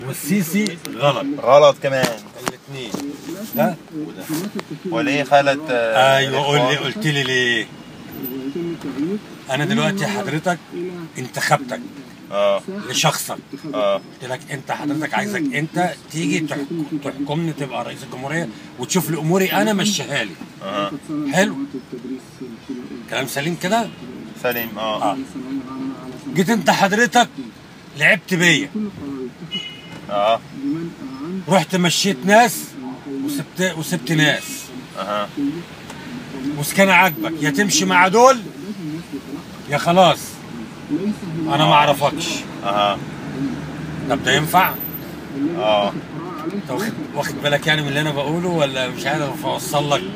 والسيسي غلط غلط كمان الاثنين ده وده وليه خالد آه، ايوه قول لي الإخوان؟ قلت لي ليه انا دلوقتي حضرتك انتخبتك اه لشخصك اه قلت لك انت حضرتك عايزك انت تيجي تحكم تحكمني تبقى رئيس الجمهوريه وتشوف لي اموري انا مشيها لي اه حلو كلام سليم كده سليم اه اه جيت انت حضرتك لعبت بيا اه رحت مشيت ناس وسبت وسبت ناس اها وإذا كان عاجبك يا تمشي مع دول يا خلاص انا ما اعرفكش اها طب ده ينفع؟ اه انت واخد واخد بالك يعني من اللي انا بقوله ولا مش عارف اوصل لك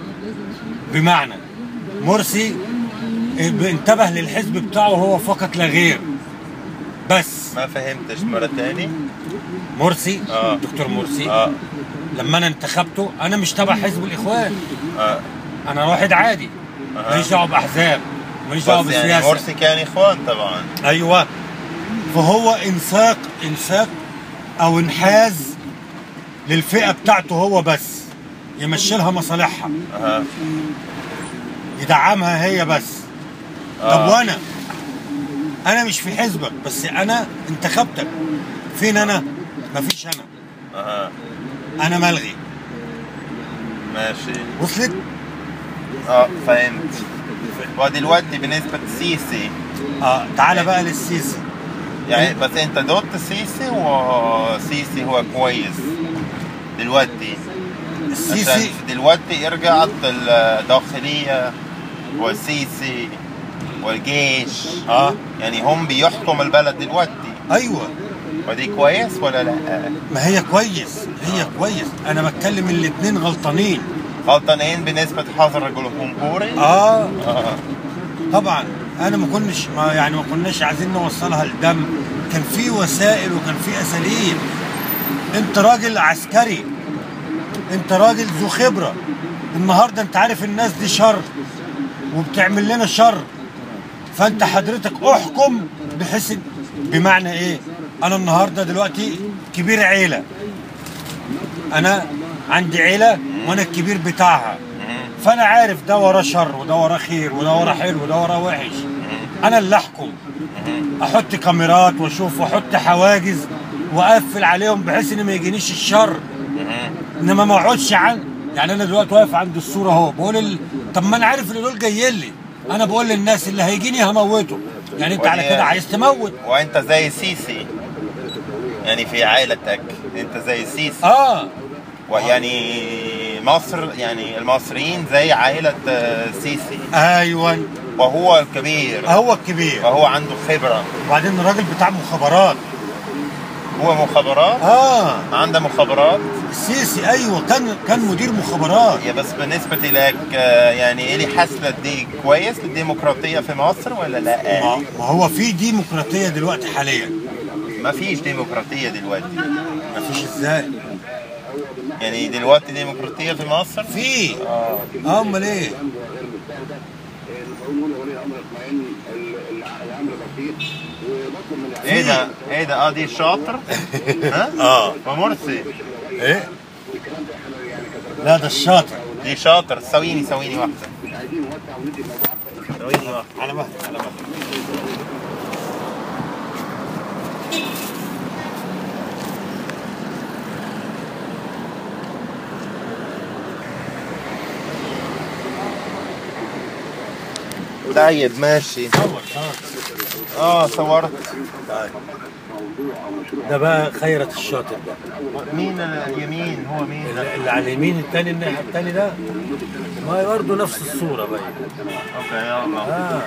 بمعنى مرسي انتبه للحزب بتاعه هو فقط لا غير بس ما فهمتش مرة تاني مرسي آه. دكتور مرسي اه لما انا انتخبته انا مش تبع حزب الاخوان اه انا واحد عادي أها. ماليش دعوه باحزاب ماليش دعوه بس يعني بالسياسه مرسي كان اخوان طبعا ايوه فهو انساق انساق او انحاز للفئه بتاعته هو بس يمشي لها مصالحها اها يدعمها هي بس طب آه. وانا انا مش في حزبك بس انا انتخبتك فين انا مفيش انا اها انا ملغي ماشي وصلت اه فهمت ودلوقتي بالنسبة للسيسي اه تعالى بقى للسيسي يعني بس انت ضد السيسي وسيسي هو كويس دلوقتي السيسي عشان دلوقتي رجعت الداخلية والسيسي والجيش اه يعني هم بيحكم البلد دلوقتي ايوه ودي كويس ولا لا؟ ما هي كويس هي كويس انا بتكلم الاتنين غلطانين غلطانين بالنسبة لحظر الجمهوري؟ اه آه. طبعا انا ما كناش ما يعني ما كناش عايزين نوصلها لدم كان في وسائل وكان في اساليب انت راجل عسكري انت راجل ذو خبره النهارده انت عارف الناس دي شر وبتعمل لنا شر فانت حضرتك احكم بحيث بمعنى ايه انا النهارده دلوقتي كبير عيله انا عندي عيله وانا الكبير بتاعها فانا عارف ده وراه شر وده وراه خير وده وراه حلو وده وراه وحش انا اللي احكم احط كاميرات واشوف واحط حواجز واقفل عليهم بحيث ان ما يجينيش الشر انما ما اقعدش عن يعني انا دلوقتي واقف عند الصوره اهو بقول ال... طب ما انا عارف ان دول جايين لي انا بقول للناس اللي هيجيني هموته يعني انت على ودي- كده عايز تموت وانت زي السيسي يعني في عائلتك انت زي السيسي اه ويعني مصر يعني المصريين زي عائلة آه، السيسي ايوه وهو الكبير هو الكبير وهو عنده خبرة وبعدين الراجل بتاع مخابرات هو مخابرات اه عنده مخابرات السيسي ايوه كان كان مدير مخابرات يا بس بالنسبة لك آه، يعني إيه اللي حصلت دي كويس للديمقراطية في مصر ولا لا؟ ما ما هو في ديمقراطيه دلوقتي حاليا ما فيش ديمقراطية دلوقتي ما فيش ازاي يعني دلوقتي ديمقراطية في مصر في آه. اه امال ايه ايه ده؟ ايه ده؟ اه دي الشاطر؟ ها؟ اه ومرسي ايه لا ده الشاطر دي شاطر سويني سويني واحدة سويني واحدة على مهلك على مهلك طيب ماشي صور صور اه صورت ده بقى خيرت الشاطر ده مين اليمين هو مين؟ اللي اللي على اليمين التاني الناحيه التاني ده ما هي برضه نفس الصوره باين اوكي يلا اه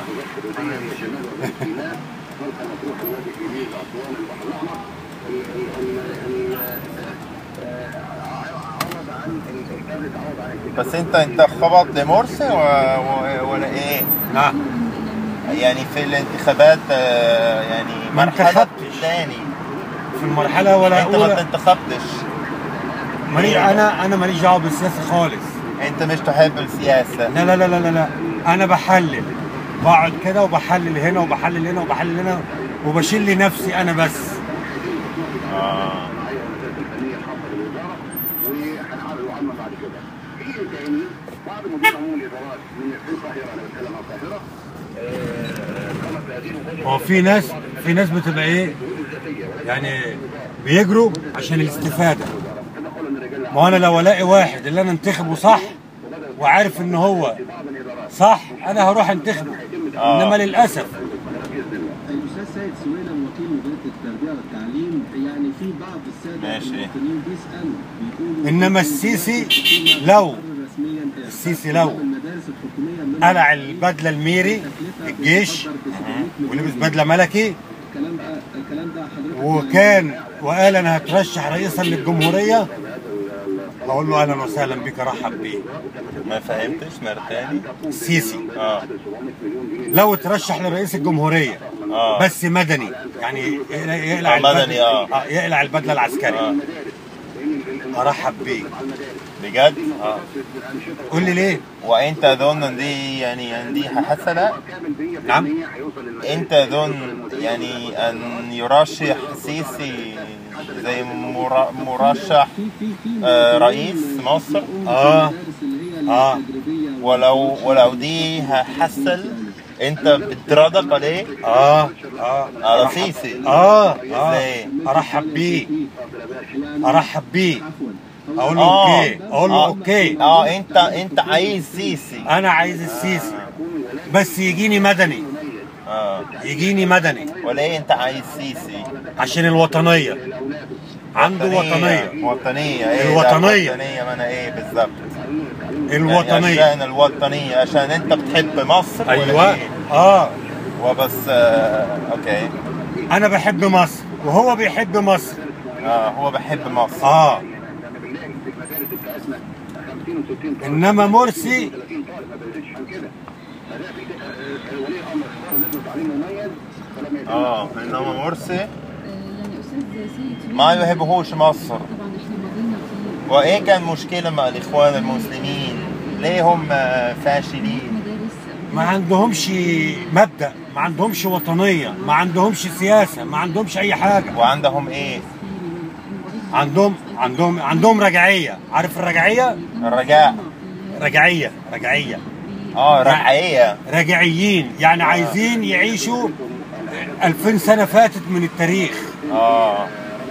بس انت انت خبط لمرسي و... و... ولا ايه؟ اه يعني في الانتخابات آه، يعني ما مرحلة انتخبتش. تاني في المرحله ولا انت ما اولى انتخبتش مالي انا انا ماليش دعوه بالسياسه خالص انت مش تحب السياسة لا لا لا لا لا, لا. انا بحلل بقعد كده وبحلل هنا وبحلل هنا وبحلل هنا وبشيل لنفسي انا بس اه الصناعيه والمدارس الفنيه الخاصه بالوزاره وهنعرض عنه بعد كده. في تاني بعض مدير عموم الادارات من في القاهره انا بتكلم عن القاهره آه، قامت بهذه المبادره هو في ناس في ناس بتبقى ايه الذاتيه ولكن يعني بيجروا عشان الاستفاده تدخل من رجال ما هو انا لو الاقي واحد اللي انا انتخبه صح وعارف ان هو صح انا هروح انتخبه انما للاسف الاستاذ سيد سويلم وكيل وزاره التربيه والتعليم يعني في بعض الساده ماشي. المواطنين بيسالوا بيقولوا إنما السيسي لو- رسميا السيسي لو المدارس الحكوميه من قلع البدله الميري الجيش ولبس بدله ملكي الكلام ده الكلام ده حضرتك وكان وقال انا هترشح رئيسا للجمهوريه هقول له اهلا وسهلا بك رحب بيه ما فهمتش مرة تاني السيسي اه لو ترشح لرئيس الجمهوريه اه بس مدني يعني يقلع آه، مدني، البدله آه. يقلع البدله العسكري اه ارحب بيه بجد اه قول لي ليه وانت تظن ان دي يعني يعني دي حسنة نعم انت تظن يعني ان يرشح سيسي زي مر- مرشح في في في آه، رئيس مصر آه. المدارس اللي هي آه. التجريبيه ولو ولو دي هحصل انت بتردق عليه اه اه على سيسي اه اه ازاي ارحب بيه ارحب بيه عفوا اقول له اه اوكي اقول له اه اوكي اه انت انت عايز سيسي انا عايز السيسي بس يجيني مدني اه يجيني مدني وليه انت عايز سيسي عشان الوطنيه عنده وطنيه وطنية ايه ده الوطنية. الوطنية ما انا ايه بالظبط يعني الوطنيه عشان الوطنية عشان انت بتحب مصر ولا ايوه ايه؟ اه وبس آه اوكي انا بحب مصر وهو بيحب مصر اه هو بحب مصر اه انما مرسي اه انما مرسي يعني استاذ سيد سويد ما يحبهوش مصر طبعا احنا ماضينا في وايه كان مشكلة مع الاخوان المسلمين ليه هم فاشلين مدارس ما عندهمش مبدأ ما عندهمش وطنية ما عندهمش سياسة ما عندهمش أي حاجة وعندهم ايه عندهم عندهم عندهم رجعية عارف الرجعية؟ الرجاء رجعية رجعية اه رعاية رجعيين يعني عايزين يعيشوا 2000 سنة فاتت من التاريخ اه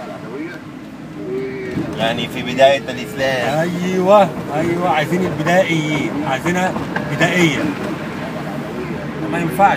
يعني في بداية الإسلام أيوه أيوه عايزين البدائيين عايزينها بدائية ما ينفعش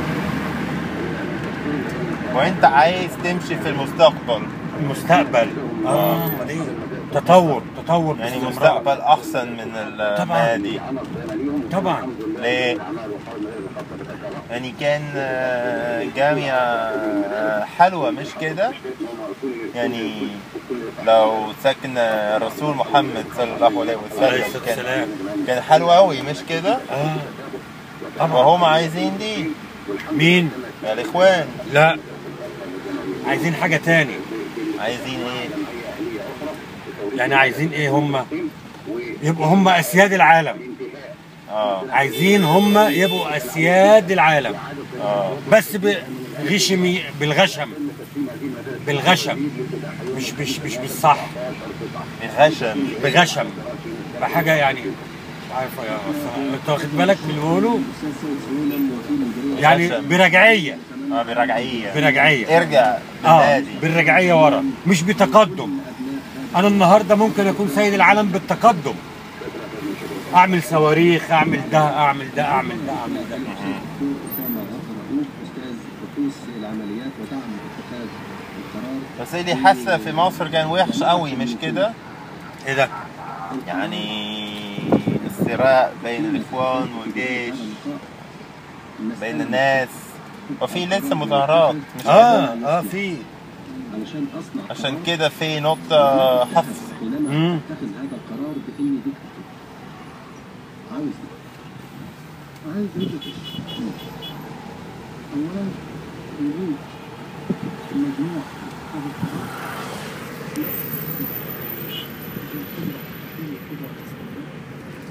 وأنت عايز تمشي في المستقبل المستقبل اه أمال إيه؟ تطور تطور يعني باستمرار. مستقبل أحسن من الماضي طبعا ليه؟ يعني كان آه، جامعة آه، حلوة مش كده؟ يعني لو سكن الرسول محمد صلى الله عليه عليه وسلم الصلاة كان والسلام كان حلو أوي مش كده؟ اه طبعا وهم عايزين دي مين؟ الإخوان لا عايزين حاجة تاني عايزين إيه؟ يعني عايزين ايه هم يبقوا هم اسياد العالم آه عايزين هم يبقوا اسياد العالم آه بس بغشم بالغشم بالغشم مش مش مش بالصح غشم بغشم بحاجه يعني مش عارفه يا أصلاً. انت واخد بالك من اللي بقوله الاستاذ سيد سويلم وكيل مديريه يعني غشم. برجعيه اه برجعية برجعيه ارجع اه بالنادي بالرجعيه ورا مش بتقدم انا النهارده ممكن اكون سيد العالم بالتقدم اعمل صواريخ اعمل ده اعمل ده اعمل ده اعمل ده دكتور اسامه غفر رؤوف استاذ بحوث العمليات ودعم اتخاذ القرار بس اللي حاسة في مصر كان وحش قوي مش كده؟ ايه ده يعني الصراع بين الاخوان والجيش بين الناس وفي لسه مظاهرات مش كده؟ اه اه في علشان اصنع عشان قرار كده في نقطة حفظ حينما مم. اتخذ هذا القرار باني دكتاتور عاوز ده عايز يدرس اولا وجود مجموع هذا القرار